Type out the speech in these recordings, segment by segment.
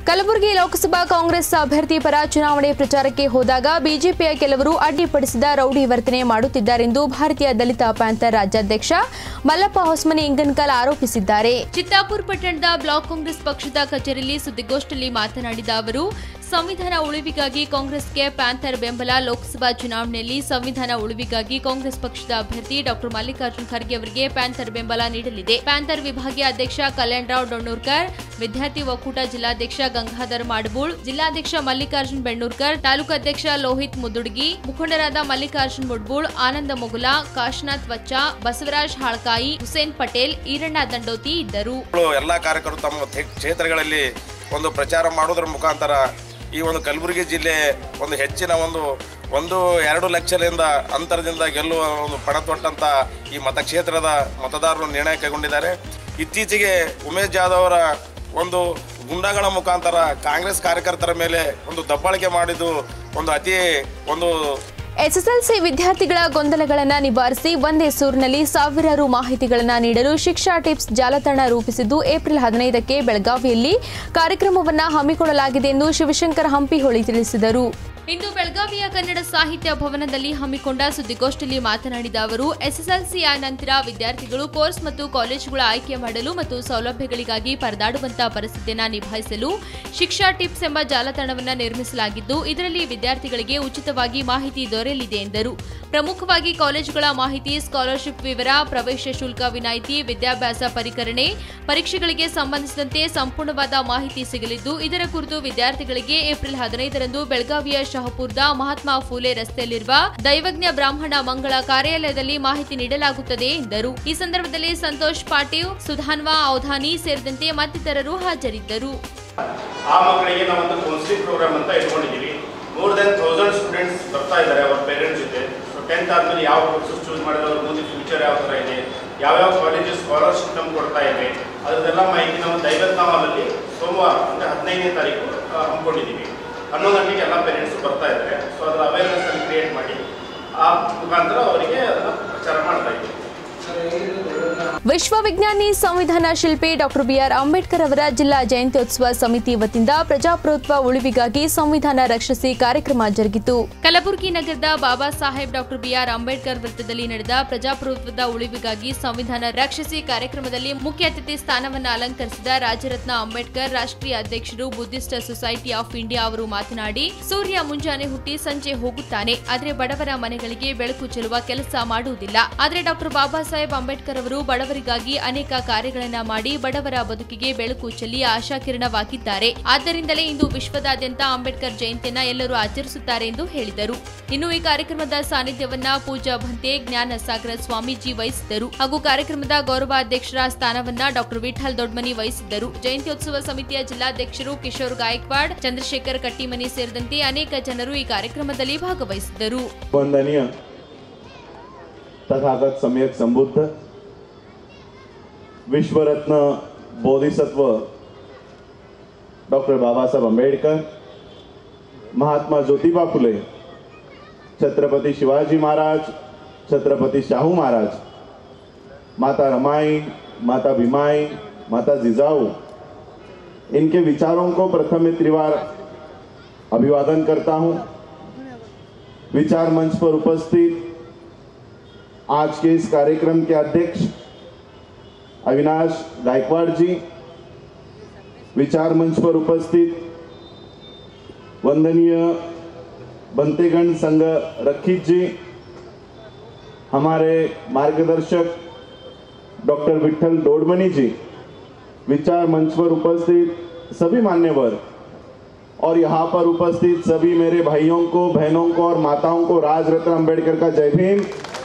ಕಲಬುರಗಿ ಲೋಕಸಭಾ ಕಾಂಗ್ರೆಸ್ ಅಭ್ಯರ್ಥಿ ಪರ ಚುನಾವಣೆ ಪ್ರಚಾರಕ್ಕೆ ಹೋದಾಗ ಬಿಜೆಪಿಯ ಕೆಲವರು ಅಡ್ಡಿಪಡಿಸಿದ ರೌಡಿ ವರ್ತನೆ ಮಾಡುತ್ತಿದ್ದಾರೆಂದು ಭಾರತೀಯ ದಲಿತ ಪ್ಯಾಂಥರ್ ರಾಜ್ಯಾಧ್ಯಕ್ಷ ಮಲ್ಲಪ್ಪ ಹೊಸ್ಮನಿ ಇಂಗನ್ಕಲ್ ಆರೋಪಿಸಿದ್ದಾರೆ ಚಿತ್ತಾಪುರ ಪಟ್ಟಣದ ಬ್ಲಾಕ್ ಕಾಂಗ್ರೆಸ್ ಪಕ್ಷದ ಕಚೇರಿಯಲ್ಲಿ ಸುದ್ದಿಗೋಷ್ಠಿಯಲ್ಲಿ ಮಾತನಾಡಿದ ಅವರು ಸಂವಿಧಾನ ಉಳಿವಿಗಾಗಿ ಕಾಂಗ್ರೆಸ್ಗೆ ಪ್ಯಾಂಥರ್ ಬೆಂಬಲ ಲೋಕಸಭಾ ಚುನಾವಣೆಯಲ್ಲಿ ಸಂವಿಧಾನ ಉಳಿವಿಗಾಗಿ ಕಾಂಗ್ರೆಸ್ ಪಕ್ಷದ ಅಭ್ಯರ್ಥಿ ಡಾಕ್ಟರ್ ಮಲ್ಲಿಕಾರ್ಜುನ್ ಖರ್ಗೆ ಅವರಿಗೆ ಪ್ಯಾಂಥರ್ ಬೆಂಬಲ ನೀಡಲಿದೆ ಪ್ಯಾಂಥರ್ ವಿಭಾಗೀಯ ಅಧ್ಯಕ್ಷ ಕಲ್ಯಾಣರಾವ್ ಡೊಣ್ಣೂರ್ಕರ್ ವಿದ್ಯಾರ್ಥಿ ಒಕ್ಕೂಟ ಜಿಲ್ಲಾಧ್ಯಕ್ಷ ಗಂಗಾಧರ್ ಮಾಡಬೂಳ್ ಜಿಲ್ಲಾಧ್ಯಕ್ಷ ಮಲ್ಲಿಕಾರ್ಜುನ್ ಬೆಣ್ಣೂರ್ಕರ್ ತಾಲೂಕು ಅಧ್ಯಕ್ಷ ಲೋಹಿತ್ ಮುದುಡ್ಗಿ ಮುಖಂಡರಾದ ಮಲ್ಲಿಕಾರ್ಜುನ್ ಮುಡ್ಬೂಳ್ ಆನಂದ ಮೊಗುಲ ಕಾಶನಾಥ್ ವಚ್ಚ ಬಸವರಾಜ್ ಹಾಳ್ಕಾಯಿ ಹುಸೇನ್ ಪಟೇಲ್ ಈರಣ್ಣ ದಂಡೋತಿ ಇದ್ದರು ಎಲ್ಲ ಕಾರ್ಯಕರ್ತರು ತಮ್ಮ ಕ್ಷೇ- ಕ್ಷೇತ್ರಗಳಲ್ಲಿ ಒಂದು ಪ್ರಚಾರ ಮಾಡೋದ್ರ ಮುಖಾಂತರ ಈ ಒಂದು ಕಲಬುರಗಿ ಜಿಲ್ಲೆ ಒಂದು ಹೆಚ್ಚಿನ ಒಂದು ಒಂದು ಎರಡು ಲಕ್ಷದಿಂದ ಅಂತರದಿಂದ ಗೆಲ್ಲುವ ಒಂದು ಪಣ ತೊಟ್ಟಂತ ಈ ಮತಕ್ಷೇತ್ರದ ಮತದಾರರು ನಿರ್ಣಯ ಕೈಗೊಂಡಿದ್ದಾರೆ ಇತ್ತೀಚೆಗೆ ಉಮೇಶ್ ಜಾಧವ್ ಅವರ ಒಂದು ಗುಂಡಗಳ ಮುಖಾಂತರ ಕಾಂಗ್ರೆಸ್ ಕಾರ್ಯಕರ್ತರ ಮೇಲೆ ಒಂದು ದಬ್ಬಾಳಿಕೆ ಮಾಡಿದ್ದು ಒಂದು ಅತಿ ಒಂದು ಎಸ್ಎಸ್ಎಲ್ಸಿ ವಿದ್ಯಾರ್ಥಿಗಳ ಗೊಂದಲಗಳನ್ನು ನಿವಾರಿಸಿ ಒಂದೇ ಸೂರಿನಲ್ಲಿ ಸಾವಿರಾರು ಮಾಹಿತಿಗಳನ್ನು ನೀಡಲು ಶಿಕ್ಷಾ ಟಿಪ್ಸ್ ಜಾಲತಾಣ ರೂಪಿಸಿದ್ದು ಏಪ್ರಿಲ್ ಹದಿನೈದಕ್ಕೆ ಬೆಳಗಾವಿಯಲ್ಲಿ ಕಾರ್ಯಕ್ರಮವನ್ನು ಹಮ್ಮಿಕೊಳ್ಳಲಾಗಿದೆ ಎಂದು ಶಿವಶಂಕರ್ ಹಂಪಿಹೊಳಿ ತಿಳಿಸಿದರು ಇಂದು ಬೆಳಗಾವಿಯ ಕನ್ನಡ ಸಾಹಿತ್ಯ ಭವನದಲ್ಲಿ ಹಮ್ಮಿಕೊಂಡ ಸುದ್ದಿಗೋಷ್ಠಿಯಲ್ಲಿ ಮಾತನಾಡಿದ ಅವರು ಎಸ್ಎಸ್ಎಲ್ಸಿಯ ನಂತರ ವಿದ್ಯಾರ್ಥಿಗಳು ಕೋರ್ಸ್ ಮತ್ತು ಕಾಲೇಜುಗಳ ಆಯ್ಕೆ ಮಾಡಲು ಮತ್ತು ಸೌಲಭ್ಯಗಳಿಗಾಗಿ ಪರದಾಡುವಂತಹ ಪರಿಸ್ಥಿತಿಯನ್ನು ನಿಭಾಯಿಸಲು ಶಿಕ್ಷಾ ಟಿಪ್ಸ್ ಎಂಬ ಜಾಲತಾಣವನ್ನು ನಿರ್ಮಿಸಲಾಗಿದ್ದು ಇದರಲ್ಲಿ ವಿದ್ಯಾರ್ಥಿಗಳಿಗೆ ಉಚಿತವಾಗಿ ಮಾಹಿತಿ ದೊರೆಯಲಿದೆ ಎಂದರು ಪ್ರಮುಖವಾಗಿ ಕಾಲೇಜುಗಳ ಮಾಹಿತಿ ಸ್ಕಾಲರ್ಶಿಪ್ ವಿವರ ಪ್ರವೇಶ ಶುಲ್ಕ ವಿನಾಯಿತಿ ವಿದ್ಯಾಭ್ಯಾಸ ಪರಿಕರಣೆ ಪರೀಕ್ಷೆಗಳಿಗೆ ಸಂಬಂಧಿಸಿದಂತೆ ಸಂಪೂರ್ಣವಾದ ಮಾಹಿತಿ ಸಿಗಲಿದ್ದು ಇದರ ಕುರಿತು ವಿದ್ಯಾರ್ಥಿಗಳಿಗೆ ಏಪ್ರಿಲ್ ಹದಿನೈದರಂದು ಬೆಳಗಾವಿಯ ಶಹಪುರದ ಮಹಾತ್ಮ ಫೂಲೆ ರಸ್ತೆಯಲ್ಲಿರುವ ದೈವಜ್ಞ ಬ್ರಾಹ್ಮಣ ಮಂಗಳ ಕಾರ್ಯಾಲಯದಲ್ಲಿ ಮಾಹಿತಿ ನೀಡಲಾಗುತ್ತದೆ ಎಂದರು ಈ ಸಂದರ್ಭದಲ್ಲಿ ಸಂತೋಷ್ ಪಾಟೀಲ್ ಸುಧಾನ್ವಾ ಔಧಾನಿ ಸೇರಿದಂತೆ ಮತ್ತಿತರರು ಹಾಜರಿದ್ದರು ಆ ಮಕ್ಕಳಿಗೆ ನಾವೊಂದು ಕೌನ್ಸಿಲಿಂಗ್ ಪ್ರೋಗ್ರಾಮ್ ಅಂತ ಇಟ್ಕೊಂಡಿದ್ದೀವಿ ಮೋರ್ ದೆನ್ ಥೌಸಂಡ್ ಸ್ಟೂಡೆಂಟ್ಸ್ ಬರ್ತಾ ಇದ್ದಾರೆ ಅವ್ರ ಪೇರೆಂಟ್ಸ್ ಜೊತೆ ಸೊ ಟೆಂತ್ ಆದಮೇಲೆ ಯಾವ ಕೋರ್ಸಸ್ ಚೂಸ್ ಮಾಡಿದ್ರೆ ಅವ್ರ ಮುಂದೆ ಫ್ಯೂಚರ್ ಯಾವ ಥರ ಇದೆ ಯಾವ್ಯಾವ ಕಾಲೇಜಸ್ ಸ್ಕಾಲರ್ಶಿಪ್ ನಮ್ಗೆ ಕೊಡ್ತಾ ಇವೆ ಅದರದೆಲ್ಲ ಮಾಹಿತಿ ನಾವು ದೈವತ್ನಾಮಲ್ಲಿ ಸೋಮವಾರ ಅಂದರೆ ಹದಿನೈದನೇ ತಾರೀಕು ಆ, ಹಮ್ಮಿಕೊಂಡಿದ್ದೀವಿ ಹನ್ನೊಂದು ಗಂಟೆಗೆ ಎಲ್ಲ ಪೇರೆಂಟ್ಸ್ ಬರ್ತಾ ಇದ್ದಾರೆ ಸೊ ಅದರ ಅವೇರ್ನೆಸ್ ಅನ್ನು ಕ್ರಿಯೇಟ್ ಮಾಡಿ ಆ ಮುಖಾಂತರ ಅವರಿಗೆ ಅದನ್ನು ಪ್ರಚಾರ ಮಾಡ್ತಾ ಇದ್ದೀವಿ ವಿಶ್ವವಿಜ್ಞಾನಿ ಸಂವಿಧಾನ ಶಿಲ್ಪಿ ಡಾಕ್ಟರ್ ಬಿಆರ್ ಅಂಬೇಡ್ಕರ್ ಅವರ ಜಿಲ್ಲಾ ಜಯಂತ್ಯೋತ್ಸವ ಸಮಿತಿ ವತಿಯಿಂದ ಪ್ರಜಾಪ್ರಭುತ್ವ ಉಳಿವಿಗಾಗಿ ಸಂವಿಧಾನ ರಕ್ಷಿಸಿ ಕಾರ್ಯಕ್ರಮ ಜರುಗಿತು ಕಲಬುರಗಿ ನಗರದ ಬಾಬಾ ಸಾಹೇಬ್ ಡಾಕ್ಟರ್ ಬಿಆರ್ ಅಂಬೇಡ್ಕರ್ ವೃತ್ತದಲ್ಲಿ ನಡೆದ ಪ್ರಜಾಪ್ರಭುತ್ವದ ಉಳಿವಿಗಾಗಿ ಸಂವಿಧಾನ ರಕ್ಷಿಸಿ ಕಾರ್ಯಕ್ರಮದಲ್ಲಿ ಮುಖ್ಯ ಅತಿಥಿ ಸ್ಥಾನವನ್ನು ಅಲಂಕರಿಸಿದ ರಾಜರತ್ನ ಅಂಬೇಡ್ಕರ್ ರಾಷ್ಟ್ರೀಯ ಅಧ್ಯಕ್ಷರು ಬುದ್ಧಿಸ್ಟ್ ಸೊಸೈಟಿ ಆಫ್ ಇಂಡಿಯಾ ಅವರು ಮಾತನಾಡಿ ಸೂರ್ಯ ಮುಂಜಾನೆ ಹುಟ್ಟಿ ಸಂಜೆ ಹೋಗುತ್ತಾನೆ ಆದರೆ ಬಡವರ ಮನೆಗಳಿಗೆ ಬೆಳಕು ಚೆಲ್ಲುವ ಕೆಲಸ ಮಾಡುವುದಿಲ್ಲ ಆದರೆ ಡಾಕ್ಟರ್ ಬಾಬಾ ಸಾಹೇಬ್ ಅಂಬೇಡ್ಕರ್ ಅವರು ಬಡವರಿಗಾಗಿ ಅನೇಕ ಕಾರ್ಯಗಳನ್ನ ಮಾಡಿ ಬಡವರ ಬದುಕಿಗೆ ಬೆಳಕು ಚೆಲ್ಲಿ ಆಶಾಕಿರಣವಾಗಿದ್ದಾರೆ ಆದ್ದರಿಂದಲೇ ಇಂದು ವಿಶ್ವದಾದ್ಯಂತ ಅಂಬೇಡ್ಕರ್ ಜಯಂತಿಯನ್ನ ಎಲ್ಲರೂ ಆಚರಿಸುತ್ತಾರೆ ಎಂದು ಹೇಳಿದರು ಇನ್ನು ಈ ಕಾರ್ಯಕ್ರಮದ ಸಾನ್ನಿಧ್ಯವನ್ನ ಪೂಜಾ ಭಂತೆ ಜ್ಞಾನ ಸಾಗರ ಸ್ವಾಮೀಜಿ ವಹಿಸಿದ್ದರು ಹಾಗೂ ಕಾರ್ಯಕ್ರಮದ ಗೌರವಾಧ್ಯಕ್ಷರ ಸ್ಥಾನವನ್ನ ಡಾಕ್ಟರ್ ವಿಠಲ್ ದೊಡ್ಮನಿ ವಹಿಸಿದ್ದರು ಜಯಂತ್ಯೋತ್ಸವ ಸಮಿತಿಯ ಜಿಲ್ಲಾಧ್ಯಕ್ಷರು ಕಿಶೋರ್ ಗಾಯಕ್ವಾಡ್ ಚಂದ್ರಶೇಖರ್ ಕಟ್ಟಿಮನಿ ಸೇರಿದಂತೆ ಅನೇಕ ಜನರು ಈ ಕಾರ್ಯಕ್ರಮದಲ್ಲಿ ಭಾಗವಹಿಸಿದ್ದರು वंदनीय तथागत सम्यक संबुद्ध विश्वरत्न बोधिसत्व डॉक्टर बाबासाहेब आंबेडकर महात्मा ज्योतिबा फुले छत्रपति शिवाजी महाराज छत्रपति शाहू महाराज माता रमाई माता भीमाई माता जिजाऊ इनके विचारों को प्रथम त्रिवार अभिवादन करता हूं विचार मंच पर उपस्थित आज के इस कार्यक्रम के अध्यक्ष अविनाश गायकवाड़ जी विचार मंच पर उपस्थित वंदनीय बंतेगण संघ रखीत जी हमारे मार्गदर्शक डॉक्टर विठल डोडमनी जी विचार मंच पर उपस्थित सभी मान्यवर और यहाँ पर उपस्थित सभी मेरे भाइयों को बहनों को और माताओं को राज रत्न अम्बेडकर का जय भीम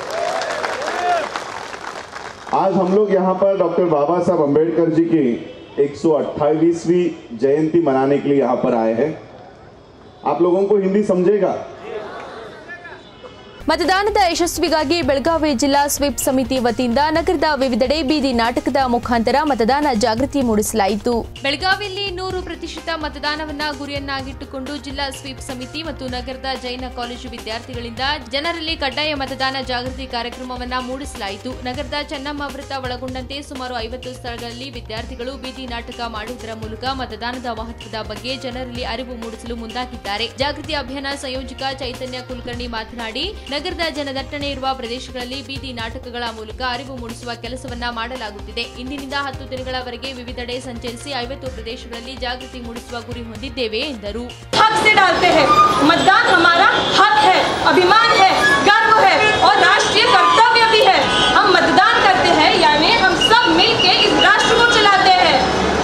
आज हम लोग यहाँ पर डॉक्टर बाबा साहब अम्बेडकर जी की 128वीं जयंती मनाने के लिए यहाँ पर आए हैं आप लोगों को हिंदी समझेगा ಮತದಾನದ ಯಶಸ್ವಿಗಾಗಿ ಬೆಳಗಾವಿ ಜಿಲ್ಲಾ ಸ್ವೀಪ್ ಸಮಿತಿ ವತಿಯಿಂದ ನಗರದ ವಿವಿಧೆಡೆ ಬೀದಿ ನಾಟಕದ ಮುಖಾಂತರ ಮತದಾನ ಜಾಗೃತಿ ಮೂಡಿಸಲಾಯಿತು ಬೆಳಗಾವಿಯಲ್ಲಿ ನೂರು ಪ್ರತಿಶತ ಮತದಾನವನ್ನ ಗುರಿಯನ್ನಾಗಿಟ್ಟುಕೊಂಡು ಜಿಲ್ಲಾ ಸ್ವೀಪ್ ಸಮಿತಿ ಮತ್ತು ನಗರದ ಜೈನ ಕಾಲೇಜು ವಿದ್ಯಾರ್ಥಿಗಳಿಂದ ಜನರಲ್ಲಿ ಕಡ್ಡಾಯ ಮತದಾನ ಜಾಗೃತಿ ಕಾರ್ಯಕ್ರಮವನ್ನ ಮೂಡಿಸಲಾಯಿತು ನಗರದ ಚೆನ್ನಮ್ಮ ವೃತ್ತ ಒಳಗೊಂಡಂತೆ ಸುಮಾರು ಐವತ್ತು ಸ್ಥಳಗಳಲ್ಲಿ ವಿದ್ಯಾರ್ಥಿಗಳು ಬೀದಿ ನಾಟಕ ಮಾಡುವುದರ ಮೂಲಕ ಮತದಾನದ ಮಹತ್ವದ ಬಗ್ಗೆ ಜನರಲ್ಲಿ ಅರಿವು ಮೂಡಿಸಲು ಮುಂದಾಗಿದ್ದಾರೆ ಜಾಗೃತಿ ಅಭಿಯಾನ ಸಂಯೋಜಕ ಚೈತನ್ಯ ಕುಲಕರ್ಣಿ ಮಾತನಾಡಿ ನಗರದ ಜನದಟ್ಟಣೆ ಇರುವ ಪ್ರದೇಶಗಳಲ್ಲಿ ಬೀದಿ ನಾಟಕಗಳ ಮೂಲಕ ಅರಿವು ಮೂಡಿಸುವ ಕೆಲಸವನ್ನ ಮಾಡಲಾಗುತ್ತಿದೆ ಇಂದಿನಿಂದ ಹತ್ತು ದಿನಗಳವರೆಗೆ ವಿವಿಧೆಡೆ ಸಂಚರಿಸಿ ಐವತ್ತು ಪ್ರದೇಶಗಳಲ್ಲಿ ಜಾಗೃತಿ ಮೂಡಿಸುವ ಗುರಿ ಹೊಂದಿದ್ದೇವೆ ಎಂದರು हक से डालते हैं मतदान हमारा हक है अभिमान है गर्व है और राष्ट्रीय कर्तव्य भी है हम मतदान करते हैं यानी हम सब मिलके इस राष्ट्र को चलाते हैं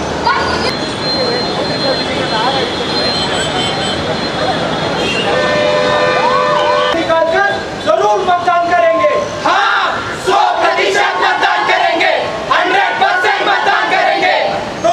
निकालकर जरूर मतदान करेंगे हाँ सौ प्रतिशत मतदान करेंगे हंड्रेड परसेंट मतदान करेंगे तो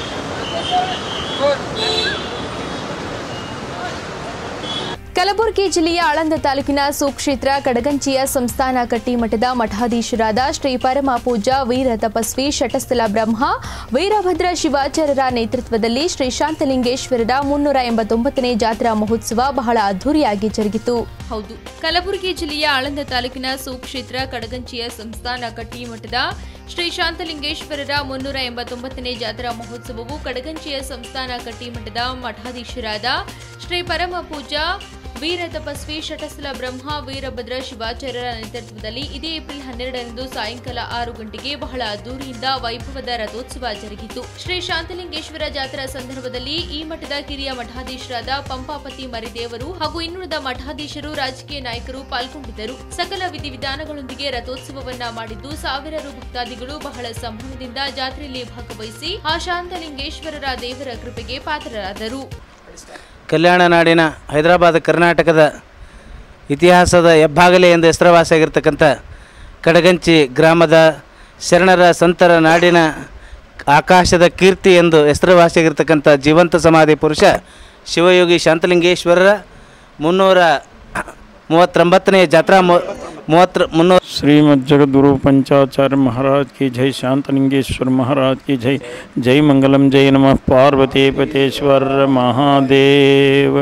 ಕಲಬುರಗಿ ಜಿಲ್ಲೆಯ ಆಳಂದ ತಾಲೂಕಿನ ಸುಕ್ಷೇತ್ರ ಕಡಗಂಚಿಯ ಸಂಸ್ಥಾನ ಕಟ್ಟಿಮಠದ ಮಠಾಧೀಶರಾದ ಶ್ರೀ ಪರಮ ಪೂಜಾ ವೀರ ತಪಸ್ವಿ ಶಟಸ್ಥಲ ಬ್ರಹ್ಮ ವೀರಭದ್ರ ಶಿವಾಚಾರ್ಯರ ನೇತೃತ್ವದಲ್ಲಿ ಶ್ರೀ ಶಾಂತಲಿಂಗೇಶ್ವರರ ಮುನ್ನೂರ ಎಂಬತ್ತೊಂಬತ್ತನೇ ಜಾತ್ರಾ ಮಹೋತ್ಸವ ಬಹಳ ಅದ್ದೂರಿಯಾಗಿ ಜರುಗಿತು ಹೌದು ಕಲಬುರಗಿ ಜಿಲ್ಲೆಯ ಆಳಂದ ತಾಲೂಕಿನ ಸುಕ್ಷೇತ್ರ ಕಡಗಂಚಿಯ ಸಂಸ್ಥಾನ ಕಟ್ಟಿಮಠದ ಶ್ರೀ ಶಾಂತಲಿಂಗೇಶ್ವರರ ಮುನ್ನೂರ ಎಂಬತ್ತೊಂಬತ್ತನೇ ಜಾತ್ರಾ ಮಹೋತ್ಸವವು ಕಡಗಂಚಿಯ ಸಂಸ್ಥಾನ ಕಟ್ಟಿಮಠದ ಮಠಾಧೀಶರಾದ ಶ್ರೀ ಪರಮ ಪೂಜಾ ವೀರ ತಪಸ್ವಿ ಶಟಸ್ಥಲ ಬ್ರಹ್ಮ ವೀರಭದ್ರ ಶಿವಾಚಾರ್ಯರ ನೇತೃತ್ವದಲ್ಲಿ ಇದೇ ಏಪ್ರಿಲ್ ಹನ್ನೆರಡರಂದು ಸಾಯಂಕಾಲ ಆರು ಗಂಟೆಗೆ ಬಹಳ ಅದ್ದೂರಿಯಿಂದ ವೈಭವದ ರಥೋತ್ಸವ ಜರುಗಿತು ಶ್ರೀ ಶಾಂತಲಿಂಗೇಶ್ವರ ಜಾತ್ರಾ ಸಂದರ್ಭದಲ್ಲಿ ಈ ಮಠದ ಕಿರಿಯ ಮಠಾಧೀಶರಾದ ಪಂಪಾಪತಿ ಮರಿದೇವರು ಹಾಗೂ ಇನ್ನುಳಿದ ಮಠಾಧೀಶರು ರಾಜಕೀಯ ನಾಯಕರು ಪಾಲ್ಗೊಂಡಿದ್ದರು ಸಕಲ ವಿಧಿವಿಧಾನಗಳೊಂದಿಗೆ ರಥೋತ್ಸವವನ್ನ ಮಾಡಿದ್ದು ಸಾವಿರಾರು ಭಕ್ತಾದಿಗಳು ಬಹಳ ಸಂಭ್ರಮದಿಂದ ಜಾತ್ರೆಯಲ್ಲಿ ಭಾಗವಹಿಸಿ ಆ ಶಾಂತಲಿಂಗೇಶ್ವರರ ದೇವರ ಕೃಪೆಗೆ ಪಾತ್ರರಾದರು ಕಲ್ಯಾಣ ನಾಡಿನ ಹೈದರಾಬಾದ್ ಕರ್ನಾಟಕದ ಇತಿಹಾಸದ ಹೆಬ್ಬಾಗಲೆ ಎಂದು ಹೆಸರುವಾಸಿಯಾಗಿರ್ತಕ್ಕಂಥ ಕಡಗಂಚಿ ಗ್ರಾಮದ ಶರಣರ ಸಂತರ ನಾಡಿನ ಆಕಾಶದ ಕೀರ್ತಿ ಎಂದು ಹೆಸರುವಾಸಿಯಾಗಿರ್ತಕ್ಕಂಥ ಜೀವಂತ ಸಮಾಧಿ ಪುರುಷ ಶಿವಯೋಗಿ ಶಾಂತಲಿಂಗೇಶ್ವರರ ಮುನ್ನೂರ ಮೂವತ್ತೊಂಬತ್ತನೇ ಜಾತ್ರಾ ಮೂವತ್ತ ಮುನ್ನೂರ श्रीमद् जगद्गुरु पंचाचार्य महाराज की जय शांतलिंगेश्वर महाराज की जय जय मंगलम जय नमः पार्वती पतेश्वर महादेव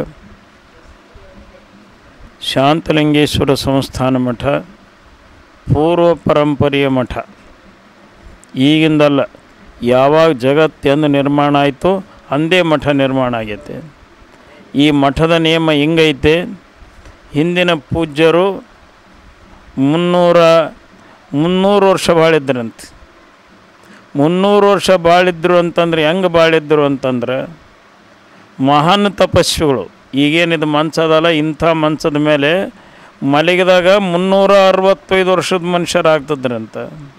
ಶಾಂತಲಿಂಗೇಶ್ವರ ಸಂಸ್ಥಾನ ಮಠ ಪೂರ್ವ ಪರಂಪರೆಯ ಮಠ ಈಗಿಂದಲ್ಲ ಯಾವಾಗ ಜಗತ್ತೆಂದು ನಿರ್ಮಾಣ ಆಯಿತು ಅಂದೇ ಮಠ ನಿರ್ಮಾಣ ಆಗೈತೆ ಈ ಮಠದ ನಿಯಮ ಹಿಂಗೈತೆ ಹಿಂದಿನ ಪೂಜ್ಯರು ಮುನ್ನೂರ ಮುನ್ನೂರು ವರ್ಷ ಬಾಳಿದ್ರಂತೆ ಮುನ್ನೂರು ವರ್ಷ ಬಾಳಿದ್ರು ಅಂತಂದ್ರೆ ಹೆಂಗೆ ಬಾಳಿದ್ರು ಅಂತಂದ್ರೆ ಮಹಾನ್ ತಪಸ್ವಿಗಳು ಈಗೇನಿದು ಮಂಚ ಅದಲ್ಲ ಇಂಥ ಮಂಚದ ಮೇಲೆ ಮಲಗಿದಾಗ ಮುನ್ನೂರ ಅರವತ್ತೈದು ವರ್ಷದ ಮನುಷ್ಯರಾಗ್ತದ್ರಂತ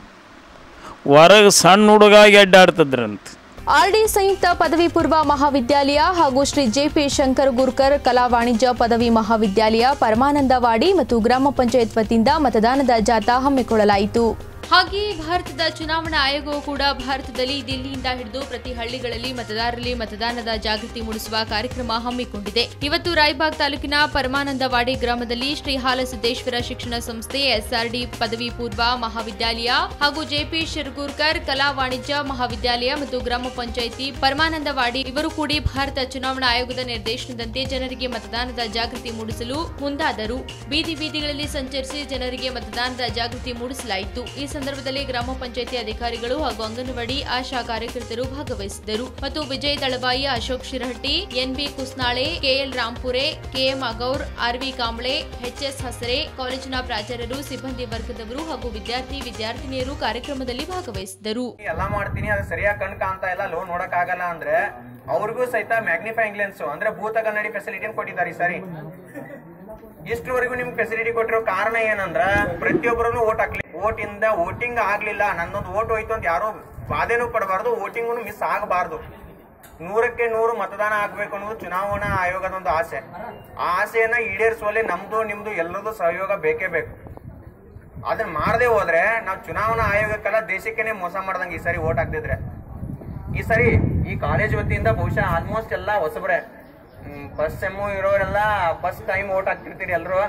ಹೊರಗೆ ಸಣ್ಣ ಹುಡುಗಾಗಿ ಅಡ್ಡಾಡ್ತದ್ರಂತೆ ಆರ್ಡಿ ಸಂಯುಕ್ತ ಪದವಿ ಪೂರ್ವ ಮಹಾವಿದ್ಯಾಲಯ ಹಾಗೂ ಶ್ರೀ ಜೆಪಿ ಶಂಕರ್ ಗುರ್ಕರ್ ಕಲಾ ವಾಣಿಜ್ಯ ಪದವಿ ಮಹಾವಿದ್ಯಾಲಯ ಪರಮಾನಂದವಾಡಿ ಮತ್ತು ಗ್ರಾಮ ಪಂಚಾಯತ್ ವತಿಯಿಂದ ಮತದಾನದ ಜಾಥಾ ಹಮ್ಮಿಕೊಳ್ಳಲಾಯಿತು ಹಾಗೆಯೇ ಭಾರತದ ಚುನಾವಣಾ ಆಯೋಗವು ಕೂಡ ಭಾರತದಲ್ಲಿ ದಿಲ್ಲಿಯಿಂದ ಹಿಡಿದು ಪ್ರತಿ ಹಳ್ಳಿಗಳಲ್ಲಿ ಮತದಾರರಲ್ಲಿ ಮತದಾನದ ಜಾಗೃತಿ ಮೂಡಿಸುವ ಕಾರ್ಯಕ್ರಮ ಹಮ್ಮಿಕೊಂಡಿದೆ ಇವತ್ತು ರಾಯಬಾಗ್ ತಾಲೂಕಿನ ಪರಮಾನಂದವಾಡಿ ಗ್ರಾಮದಲ್ಲಿ ಶ್ರೀ ಹಾಲಸಿದ್ದೇಶ್ವರ ಶಿಕ್ಷಣ ಸಂಸ್ಥೆ ಎಸ್ಆರ್ಡಿ ಪದವಿ ಪೂರ್ವ ಮಹಾವಿದ್ಯಾಲಯ ಹಾಗೂ ಜೆಪಿ ಶಿರ್ಗೂರ್ಕರ್ ಕಲಾ ವಾಣಿಜ್ಯ ಮಹಾವಿದ್ಯಾಲಯ ಮತ್ತು ಗ್ರಾಮ ಪಂಚಾಯಿತಿ ಪರಮಾನಂದವಾಡಿ ಇವರು ಕೂಡಿ ಭಾರತ ಚುನಾವಣಾ ಆಯೋಗದ ನಿರ್ದೇಶನದಂತೆ ಜನರಿಗೆ ಮತದಾನದ ಜಾಗೃತಿ ಮೂಡಿಸಲು ಮುಂದಾದರು ಬೀದಿ ಬೀದಿಗಳಲ್ಲಿ ಸಂಚರಿಸಿ ಜನರಿಗೆ ಮತದಾನದ ಜಾಗೃತಿ ಮೂಡಿಸಲಾಯಿತು ಈ ಸಂದರ್ಭದಲ್ಲಿ ಗ್ರಾಮ ಪಂಚಾಯಿತಿ ಅಧಿಕಾರಿಗಳು ಹಾಗೂ ಅಂಗನವಾಡಿ ಆಶಾ ಕಾರ್ಯಕರ್ತರು ಭಾಗವಹಿಸಿದ್ದರು ಮತ್ತು Vijay Dalawai Ashok Shirahatti N B Kusnale K L Rampure K M Agour R V Kamble H S Hasare ಕಾಲೇಜಿನ ಪ್ರಾಚಾರ್ಯರು ಸಿಬ್ಬಂದಿ ವರ್ಗದವರು ಹಾಗೂ ವಿದ್ಯಾರ್ಥಿ ವಿದ್ಯಾರ್ಥಿನಿಯರು ಕಾರ್ಯಕ್ರಮದಲ್ಲಿ ಭಾಗವಹಿಸಿದ್ದರು ಎಲ್ಲ ಮಾಡ್ತೀನಿ ಅದು ಸರಿಯಾಗಿ ಕಣ್ ಕಾಣ್ತಾ ಇಲ್ಲ ಲೋನ್ ನೋಡಕ್ ಆಗಲ್ಲ ಅಂದ್ರೆ ಅವ್ರಿಗೂ ಸಹಿತ ಮ್ಯಾಗ್ನಿಫೈಂಗ್ ಲೆನ್ಸ್ ಅಂದ್ರೆ ಭೂತ ಕನ್ನಡಿ ಫೆಸಿಲಿಟಿ ಕೊಟ್ಟಿದ್ದಾರೆ ಈ ಸರಿ ಇಷ್ಟುವರೆಗೂ ನಿಮ್ಗೆ ಫೆಸಿಲಿಟಿ ಕೊಟ್ಟಿರೋ ಕಾರಣ ಏನಂದ್ರ ಪ್ರತಿಯೊಬ್ಬರನ್ನು ಓಟ್ ಹಾಕ್ಲಿ ಓಟ್ ಇಂದ ವೋಟಿಂಗ್ ಆಗ್ಲಿಲ್ಲ ನನ್ನೊಂದು ಓಟ್ ಹೋಯ್ತು ಅಂತ ಯಾರು ಬಾಧೆನೂ ಪಡಬಾರ್ದು ವೋಟಿಂಗ್ ಮಿಸ್ ಆಗಬಾರ್ದು ನೂರಕ್ಕೆ ನೂರು ಮತದಾನ ಆಗ್ಬೇಕು ಅನ್ನೋದು ಚುನಾವಣಾ ಆಯೋಗದ ಒಂದು ಆಸೆ ಆ ಆಸೆಯನ್ನ ಈಡೇರಿಸುವಲ್ಲಿ ನಮ್ದು ನಿಮ್ದು ಎಲ್ಲರದು ಸಹಯೋಗ ಬೇಕೇ ಬೇಕು ಅದನ್ನ ಮಾಡದೆ ಹೋದ್ರೆ ನಾವು ಚುನಾವಣಾ ಆಯೋಗಕ್ಕೆಲ್ಲ ದೇಶಕ್ಕೆನೆ ಮೋಸ ಮಾಡ್ದಂಗೆ ಈ ಸರಿ ಓಟ್ ಹಾಕ್ತಿದ್ರೆ ಈ ಸರಿ ಈ ಕಾಲೇಜ್ ವತಿಯಿಂದ ಬಹುಶಃ ಆಲ್ಮೋಸ್ಟ್ ಎಲ್ಲ ಹೊಸಬ್ರೆ ಫಸ್ಟ್ ಸೆಮ್ಮು ಇರೋರೆಲ್ಲ ಫಸ್ಟ್ ಟೈಮ್ ಓಟ್ ಹಾಕ್ತಿರ್ತೀರಿ ಎಲ್ಲರೂ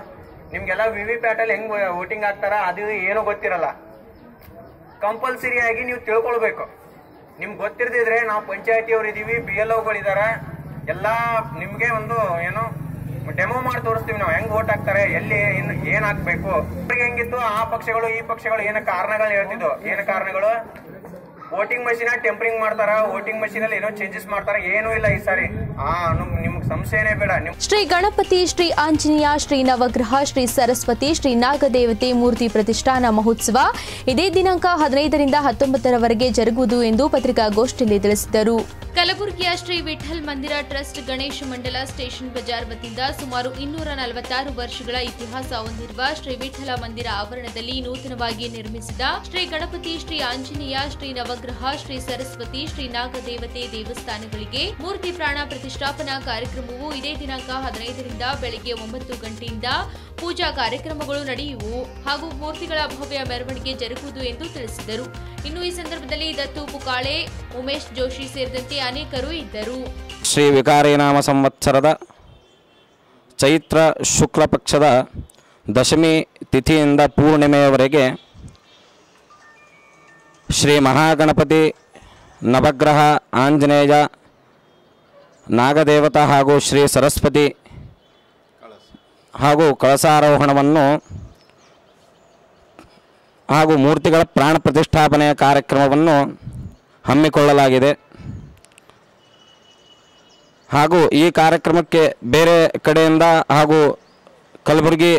ನಿಮ್ಗೆಲ್ಲ ವಿ ವಿ ಪ್ಯಾಟಲ್ಲಿ ಹೆಂಗ್ ವೋಟಿಂಗ್ ಆಗ್ತಾರ ಅದು ಏನೂ ಗೊತ್ತಿರಲ್ಲ ಕಂಪಲ್ಸರಿ ಆಗಿ ನೀವು ತಿಳ್ಕೊಳ್ಬೇಕು ನಿಮ್ಗೆ ಗೊತ್ತಿರದಿದ್ರೆ ನಾವು ಪಂಚಾಯತಿಯವ್ರು ಇದೀವಿ ಬಿ ಎಲ್ ಒಗಳಿದಾರ ಎಲ್ಲಾ ನಿಮ್ಗೆ ಒಂದು ಏನು ಡೆಮೋ ಮಾಡಿ ತೋರಿಸ್ತೀವಿ ನಾವು ಹೆಂಗ್ ವೋಟ್ ಹಾಕ್ತಾರೆ ಎಲ್ಲಿ ಇನ್ನು ಏನ್ ಹಾಕ್ಬೇಕು ಅವ್ರಿಗೆ ಹೆಂಗಿತ್ತು ಆ ಪಕ್ಷಗಳು ಈ ಪಕ್ಷಗಳು ಏನ ಕಾರಣಗಳು ಹೇಳ್ತಿದ್ವು ಏನ ಕಾರಣಗಳು ವೋಟಿಂಗ್ ಮಷೀನ್ ಟೆಂಪರಿಂಗ್ ಮಾಡ್ತಾರ ವೋಟಿಂಗ್ ಮಷೀನ್ ಅಲ್ಲಿ ಏನೋ ಚೇಂಜಸ್ ಮಾಡ್ತಾರ ಏನೂ ಇಲ್ಲ ಈ ಸಾರಿ ಆ ನಿಮ್ಗೆ ಸಂಶಯನೇ ಬೇಡ ನಿಮ್ ಶ್ರೀ ಗಣಪತಿ ಶ್ರೀ ಆಂಜನೇಯ ಶ್ರೀ ನವಗ್ರಹ ಶ್ರೀ ಸರಸ್ವತಿ ಶ್ರೀ ನಾಗದೇವತೆ ಮೂರ್ತಿ ಪ್ರತಿಷ್ಠಾನ ಮಹೋತ್ಸವ ಇದೇ ದಿನಾಂಕ ಹದಿನೈದರಿಂದ ಹತ್ತೊಂಬತ್ತರವರೆಗೆ ಜರುಗುವುದು ಎಂದು ಪತ್ರಿಕಾಗೋಷ್ಠಿಯಲ್ಲಿ ತಿಳಿಸಿದರು ಕಲಬುರಗಿಯ ಶ್ರೀ ವಿಠಲ್ ಮಂದಿರ ಟ್ರಸ್ಟ್ ಗಣೇಶ ಮಂಡಲ ಸ್ಟೇಷನ್ ಬಜಾರ್ ವತಿಯಿಂದ ಸುಮಾರು ಇನ್ನೂರ ನಲವತ್ತಾರು ವರ್ಷಗಳ ಇತಿಹಾಸ ಹೊಂದಿರುವ ಶ್ರೀ ವಿಠಲ ಮಂದಿರ ಆವರಣದಲ್ಲಿ ನೂತನವಾಗಿ ನಿರ್ಮಿಸಿದ ಶ್ರೀ ಗಣಪತಿ ಶ್ರೀ ಆಂಜನೇಯ ಶ್ರೀ ನವಗ್ರಹ ಶ್ರೀ ಸರಸ್ವತಿ ಶ್ರೀ ನಾಗದೇವತೆ ದೇವಸ್ಥಾನಗಳಿಗೆ ಮೂರ್ತಿ ಪ್ರಾಣ ಪ್ರತಿಷ್ಠಾಪನಾ ಕಾರ್ಯಕ್ರಮವು ಇದೇ ದಿನಾಂಕ ಹದಿನೈದರಿಂದ ಬೆಳಗ್ಗೆ ಒಂಬತ್ತು ಗಂಟೆಯಿಂದ ಪೂಜಾ ಕಾರ್ಯಕ್ರಮಗಳು ನಡೆಯುವು ಹಾಗೂ ಮೂರ್ತಿಗಳ ಭವ್ಯ ಮೆರವಣಿಗೆ ಜರುಗುವುದು ಎಂದು ತಿಳಿಸಿದರು ಇನ್ನು ಈ ಸಂದರ್ಭದಲ್ಲಿ ದತ್ತು ಪುಕಾಳೆ ಉಮೇಶ್ ಜೋಶಿ ಸೇರಿದಂತೆ ಅನೇಕರು ಇದ್ದರು ಶ್ರೀ ವಿಕಾರಿನಾಮ ಸಂವತ್ಸರದ ಚೈತ್ರ ಶುಕ್ಲ ಪಕ್ಷದ ದಶಮಿ ತಿಥಿಯಿಂದ ಪೂರ್ಣಿಮೆಯವರೆಗೆ ಶ್ರೀ ಮಹಾಗಣಪತಿ ನವಗ್ರಹ ಆಂಜನೇಯ ನಾಗದೇವತ ಹಾಗೂ ಶ್ರೀ ಸರಸ್ವತಿ ಹಾಗೂ ಕಳಸಾರೋಹಣವನ್ನು ಹಾಗೂ ಮೂರ್ತಿಗಳ ಪ್ರಾಣ ಪ್ರತಿಷ್ಠಾಪನೆಯ ಕಾರ್ಯಕ್ರಮವನ್ನು ಹಮ್ಮಿಕೊಳ್ಳಲಾಗಿದೆ ಹಾಗೂ ಈ ಕಾರ್ಯಕ್ರಮಕ್ಕೆ ಬೇರೆ ಕಡೆಯಿಂದ ಹಾಗೂ ಕಲಬುರಗಿ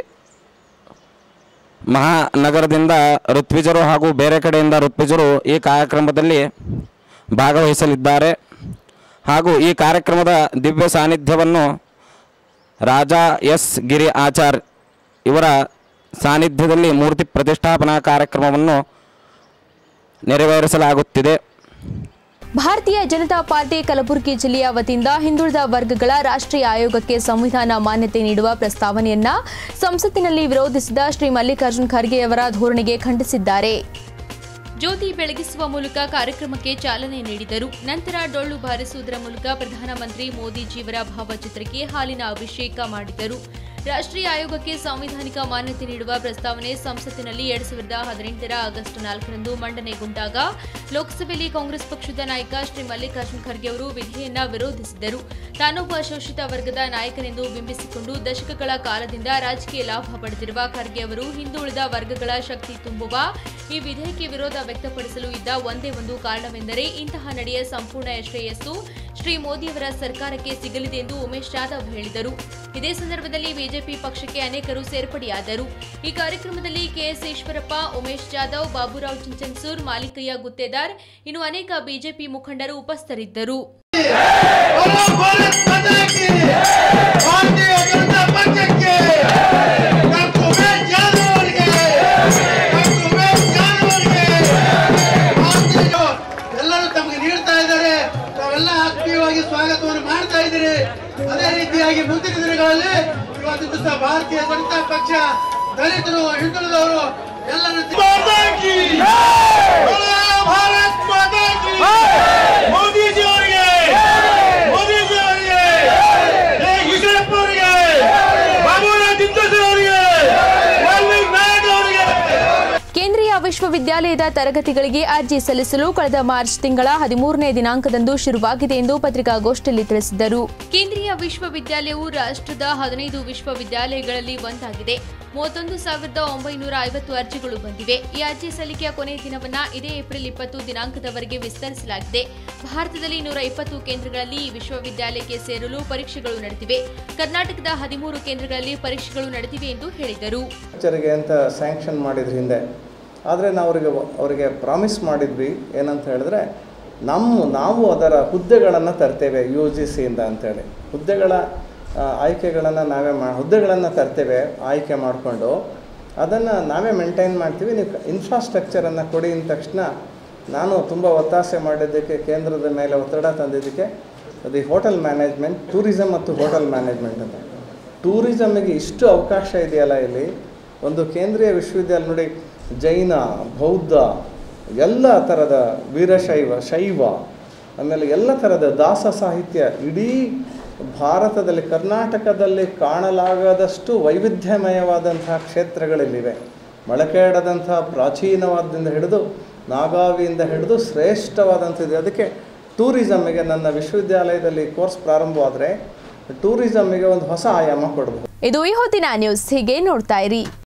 ಮಹಾನಗರದಿಂದ ಋತ್ವಿಜರು ಹಾಗೂ ಬೇರೆ ಕಡೆಯಿಂದ ಋತ್ವಿಜರು ಈ ಕಾರ್ಯಕ್ರಮದಲ್ಲಿ ಭಾಗವಹಿಸಲಿದ್ದಾರೆ ಹಾಗೂ ಈ ಕಾರ್ಯಕ್ರಮದ ದಿವ್ಯ ಸಾನ್ನಿಧ್ಯವನ್ನು ರಾಜ ಎಸ್ ಗಿರಿ ಆಚಾರ್ ಇವರ ಸಾನ್ನಿಧ್ಯದಲ್ಲಿ ಮೂರ್ತಿ ಪ್ರತಿಷ್ಠಾಪನಾ ಕಾರ್ಯಕ್ರಮವನ್ನು ನೆರವೇರಿಸಲಾಗುತ್ತಿದೆ ಭಾರತೀಯ ಜನತಾ ಪಾರ್ಟಿ ಕಲಬುರಗಿ ಜಿಲ್ಲೆಯ ವತಿಯಿಂದ ಹಿಂದುಳಿದ ವರ್ಗಗಳ ರಾಷ್ಟ್ರೀಯ ಆಯೋಗಕ್ಕೆ ಸಂವಿಧಾನ ಮಾನ್ಯತೆ ನೀಡುವ ಪ್ರಸ್ತಾವನೆಯನ್ನ ಸಂಸತ್ತಿನಲ್ಲಿ ವಿರೋಧಿಸಿದ ಶ್ರೀ ಮಲ್ಲಿಕಾರ್ಜುನ್ ಖರ್ಗೆಯವರ ಧೋರಣೆಗೆ ಖಂಡಿಸಿದ್ದಾರೆ ಜ್ಯೋತಿ ಬೆಳಗಿಸುವ ಮೂಲಕ ಕಾರ್ಯಕ್ರಮಕ್ಕೆ ಚಾಲನೆ ನೀಡಿದರು ನಂತರ ಡೊಳ್ಳು ಬಾರಿಸುವುದರ ಮೂಲಕ ಪ್ರಧಾನಮಂತ್ರಿ ಮೋದಿಜಿಯವರ ಭಾವಚಿತ್ರಕ್ಕೆ ಹಾಲಿನ ಅಭಿಷೇಕ ಮಾಡಿದರು ರಾಷ್ಟ್ರೀಯ ಆಯೋಗಕ್ಕೆ ಸಾಂವಿಧಾನಿಕ ಮಾನ್ಯತೆ ನೀಡುವ ಪ್ರಸ್ತಾವನೆ ಸಂಸತ್ತಿನಲ್ಲಿ ಎರಡ್ ಸಾವಿರದ ಹದಿನೆಂಟರ ಆಗಸ್ಟ್ ನಾಲ್ಕರಂದು ಮಂಡನೆಗೊಂಡಾಗ ಲೋಕಸಭೆಯಲ್ಲಿ ಕಾಂಗ್ರೆಸ್ ಪಕ್ಷದ ನಾಯಕ ಶ್ರೀ ಮಲ್ಲಿಕಾರ್ಜುನ್ ಖರ್ಗೆ ಅವರು ವಿಧೇಯನ್ನ ವಿರೋಧಿಸಿದರು ತಾನೊಬ್ಬ ಶೋಷಿತ ವರ್ಗದ ನಾಯಕನೆಂದು ಬಿಂಬಿಸಿಕೊಂಡು ದಶಕಗಳ ಕಾಲದಿಂದ ರಾಜಕೀಯ ಲಾಭ ಪಡೆದಿರುವ ಖರ್ಗೆ ಅವರು ಹಿಂದುಳಿದ ವರ್ಗಗಳ ಶಕ್ತಿ ತುಂಬುವ ಈ ವಿಧೇಯಕ್ಕೆ ವಿರೋಧ ವ್ಯಕ್ತಪಡಿಸಲು ಇದ್ದ ಒಂದೇ ಒಂದು ಕಾರಣವೆಂದರೆ ಇಂತಹ ನಡೆಯ ಸಂಪೂರ್ಣ ಶ್ರೇಯಸ್ಸು ಶ್ರೀ ಮೋದಿಯವರ ಸರ್ಕಾರಕ್ಕೆ ಸಿಗಲಿದೆ ಎಂದು ಉಮೇಶ್ ಜಾಧವ್ ಹೇಳಿದರು ಇದೇ ಸಂದರ್ಭದಲ್ಲಿ ಬಿಜೆಪಿ ಪಕ್ಷಕ್ಕೆ ಅನೇಕರು ಸೇರ್ಪಡೆಯಾದರು ಈ ಕಾರ್ಯಕ್ರಮದಲ್ಲಿ ಕೆಎಸ್ ಈಶ್ವರಪ್ಪ ಉಮೇಶ್ ಜಾಧವ್ ಬಾಬುರಾವ್ ಚಿಂಚನ್ಸೂರ್ ಮಾಲಿಕಯ್ಯ ಗುತ್ತೇದಾರ್ ಇನ್ನು ಅನೇಕ ಬಿಜೆಪಿ ಮುಖಂಡರು ಉಪಸ್ಥಿತರಿದ್ದರು ಭಾರತೀಯ ಜನತಾ ಪಕ್ಷಕ್ಕೆ ಡಾಕ್ಟರ್ ಉಮೇಶ್ ಜಾಧವ್ ಅವರಿಗೆ ಡಾಕ್ಟರ್ ಉಮೇಶ್ ಜಾಧವ್ ಅವರಿಗೆ ಭಾರತೀಯ ಎಲ್ಲರೂ ತಮಗೆ ನೀಡ್ತಾ ಇದ್ದಾರೆ ತಾವೆಲ್ಲ ಆತ್ಮೀಯವಾಗಿ ಸ್ವಾಗತವನ್ನು ಮಾಡ್ತಾ ಇದ್ದೀರಿ ಅದೇ ರೀತಿಯಾಗಿ ಮುಂದಿನ ದಿನಗಳಲ್ಲಿ ಇವತ್ತು ದಿವಸ ಭಾರತೀಯ ಜನತಾ ಪಕ್ಷ ದಲಿತರು ಹಿಂದುಳಿದವರು ಎಲ್ಲರೂ ಭಾರತ್ ಮಾತಾ ಕಿ ಮೋದಿಜಿ ಅವರಿಗೆ ಮೋದಿಜಿ ಅವರಿಗೆ ಜೈ ಈಶ್ವರಪ್ಪ ಅವರಿಗೆ ಬಾಬುರಾವ್ ಚಿಂತಸರ್ ಅವರಿಗೆ ವಾಲ್ಮೀಕಿ ನಾಯಕ್ ಅವರಿಗೆ ಕೇಂದ್ರೀಯ ವಿಶ್ವವಿದ್ಯಾಲಯದ ತರಗತಿಗಳಿಗೆ ಅರ್ಜಿ ಸಲ್ಲಿಸಲು ಕಳೆದ ಮಾರ್ಚ್ ತಿಂಗಳ ಹದಿಮೂರನೇ ದಿನಾಂಕದಂದು ಶುರುವಾಗಿದೆ ಎಂದು ಪತ್ರಿಕಾಗೋಷ್ಠಿಯಲ್ಲಿ ತಿಳಿಸಿದರು ಕೇಂದ್ರೀಯ ವಿಶ್ವವಿದ್ಯಾಲಯವು ರಾಷ್ಟ್ರದ ಹದಿನೈದು ವಿಶ್ವವಿದ್ಯಾಲಯಗಳಲ್ಲಿ ಒಂದಾಗಿದೆ ಮೂವತ್ತೊಂದು ಸಾವಿರದ ಒಂಬೈನೂರ ಐವತ್ತು ಅರ್ಜಿಗಳು ಬಂದಿವೆ ಈ ಅರ್ಜಿ ಸಲ್ಲಿಕೆಯ ಕೊನೆಯ ದಿನವನ್ನ ಇದೇ ಏಪ್ರಿಲ್ ಇಪ್ಪತ್ತು ದಿನಾಂಕದವರೆಗೆ ವಿಸ್ತರಿಸಲಾಗಿದೆ ಭಾರತದಲ್ಲಿ ನೂರ ಇಪ್ಪತ್ತು ಕೇಂದ್ರಗಳಲ್ಲಿ ಈ ವಿಶ್ವವಿದ್ಯಾಲಯಕ್ಕೆ ಸೇರಲು ಪರೀಕ್ಷೆಗಳು ನಡೆದಿವೆ ಕರ್ನಾಟಕದ ಹದಿಮೂರು ಕೇಂದ್ರಗಳಲ್ಲಿ ಪರೀಕ್ಷೆಗಳು ನಡೆದಿವೆ ಎಂದು ಹೇಳಿದರು ಲೆಕ್ಚರಿಗೆ ಅಂತ ಸ್ಯಾಂಕ್ಷನ್ ಮಾಡಿದ್ರು ಹಿಂದೆ ಆದರೆ ನಾವು ಅವರಿಗೆ ಅವರಿಗೆ ಪ್ರಾಮಿಸ್ ಮಾಡಿದ್ವಿ ಏನಂತ ಹೇಳಿದ್ರೆ ನಮ್ಮ ನಾವು ಅದರ ಹುದ್ದೆಗಳನ್ನು ತರ್ತೇವೆ ಯು ಜಿ ಸಿಯಿಂದ ಅಂತೇಳಿ ಹುದ್ದೆಗಳ ಆ, ಆಯ್ಕೆಗಳನ್ನು ನಾವೇ ಮಾ ಹುದ್ದೆಗಳನ್ನು ತರ್ತೇವೆ ಆಯ್ಕೆ ಮಾಡಿಕೊಂಡು ಅದನ್ನು ನಾವೇ ಮೇಂಟೈನ್ ಮಾಡ್ತೀವಿ ನೀವು ಇನ್ಫ್ರಾಸ್ಟ್ರಕ್ಚರನ್ನು ಕೊಡಿ ಅಂದ ತಕ್ಷಣ ನಾನು ತುಂಬ ಒತ್ತಾಸೆ ಮಾಡಿದ್ದಕ್ಕೆ ಕೇಂದ್ರದ ಮೇಲೆ ಒತ್ತಡ ತಂದಿದ್ದಕ್ಕೆ ಅದು ಈ ಹೋಟೆಲ್ ಮ್ಯಾನೇಜ್ಮೆಂಟ್ ಟೂರಿಸಮ್ ಮತ್ತು ಹೋಟೆಲ್ ಮ್ಯಾನೇಜ್ಮೆಂಟ್ ಅಂತ ಟೂರಿಸಮ್ಮಿಗೆ ಇಷ್ಟು ಅವಕಾಶ ಇದೆಯಲ್ಲ ಇಲ್ಲಿ ಒಂದು ಕೇಂದ್ರೀಯ ವಿಶ್ವವಿದ್ಯಾಲಯ ನೋಡಿ ಜೈನ ಬೌದ್ಧ ಎಲ್ಲ ಥರದ ವೀರಶೈವ ಶೈವ ಆಮೇಲೆ ಎಲ್ಲ ಥರದ ದಾಸ ಸಾಹಿತ್ಯ ಇಡೀ ಭಾರತದಲ್ಲಿ ಕರ್ನಾಟಕದಲ್ಲಿ ಕಾಣಲಾಗದಷ್ಟು ವೈವಿಧ್ಯಮಯವಾದಂತಹ ಕ್ಷೇತ್ರಗಳಿಲ್ಲಿವೆ ಮೊಳಕೆಯಡದಂಥ ಪ್ರಾಚೀನವಾದದಿಂದ ಹಿಡಿದು ನಾಗಾವಿಯಿಂದ ಹಿಡಿದು ಶ್ರೇಷ್ಠವಾದಂಥದ್ದು ಅದಕ್ಕೆ ಟೂರಿಸಮ್ಮಿಗೆ ನನ್ನ ವಿಶ್ವವಿದ್ಯಾಲಯದಲ್ಲಿ ಕೋರ್ಸ್ ಪ್ರಾರಂಭವಾದರೆ ಟೂರಿಸಮ್ಮಿಗೆ ಒಂದು ಹೊಸ ಆಯಾಮ ಕೊಡಬಹುದು ಇದು ಈ ಹೊತ್ತಿನ ನ್ಯೂಸ್ ಹೀಗೆ ನೋಡ್ತಾ ಇರಿ